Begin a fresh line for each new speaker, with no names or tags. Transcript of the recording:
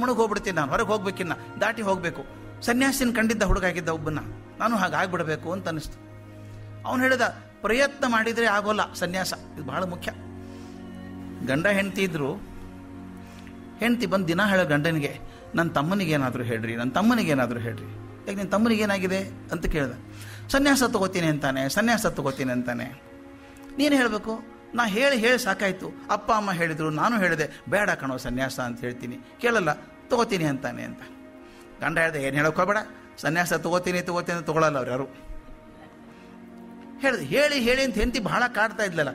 ಮುಳುಗ್ ಹೋಗ್ಬಿಡ್ತೀನಿ ನಾನು ಹೊರಗೆ ಹೋಗ್ಬೇಕಿನ್ನ ದಾಟಿ ಹೋಗಬೇಕು ಸನ್ಯಾಸಿನ ಕಂಡಿದ್ದ ಹುಡುಗ ಆಗಿದ್ದ ಒಬ್ಬನ ನಾನು ಹಾಗೆ ಆಗ್ಬಿಡ್ಬೇಕು ಅಂತ ಅನಿಸ್ತು ಅವನು ಹೇಳಿದ ಪ್ರಯತ್ನ ಮಾಡಿದರೆ ಆಗೋಲ್ಲ ಸನ್ಯಾಸ ಇದು ಬಹಳ ಮುಖ್ಯ ಗಂಡ ಹೆಂಡತಿ ಇದ್ರು ಹೆಂಡತಿ ಬಂದು ದಿನ ಹೇಳೋ ಗಂಡನಿಗೆ ನನ್ನ ತಮ್ಮನಿಗೆ ಏನಾದರೂ ಹೇಳ್ರಿ ನನ್ನ ತಮ್ಮನಿಗೆ ಏನಾದರೂ ಹೇಳ್ರಿ ಯಾಕೆ ನಿನ್ನ ತಮ್ಮನಿಗೆ ಏನಾಗಿದೆ ಅಂತ ಕೇಳ್ದೆ ಸನ್ಯಾಸ ತಗೋತೀನಿ ಅಂತಾನೆ ಸನ್ಯಾಸ ತಗೋತೀನಿ ಅಂತಾನೆ ನೀನು ಹೇಳಬೇಕು ನಾ ಹೇಳಿ ಹೇಳಿ ಸಾಕಾಯ್ತು ಅಪ್ಪ ಅಮ್ಮ ಹೇಳಿದ್ರು ನಾನು ಹೇಳಿದೆ ಬೇಡ ಕಣೋ ಸನ್ಯಾಸ ಅಂತ ಹೇಳ್ತೀನಿ ಕೇಳಲ್ಲ ತಗೋತೀನಿ ಅಂತಾನೆ ಅಂತ ಗಂಡ ಹೇಳ್ದೆ ಏನು ಹೇಳೋಕೋಬೇಡ ಸನ್ಯಾಸ ತಗೋತೀನಿ ತಗೋತೀನಿ ಅಂತ ತಗೊಳಲ್ಲ ಅವ್ರು ಯಾರು ಹೇಳಿದೆ ಹೇಳಿ ಹೇಳಿ ಅಂತ ಹೆಂಡತಿ ಬಹಳ ಕಾಡ್ತಾ ಇದ್ಲಲ್ಲ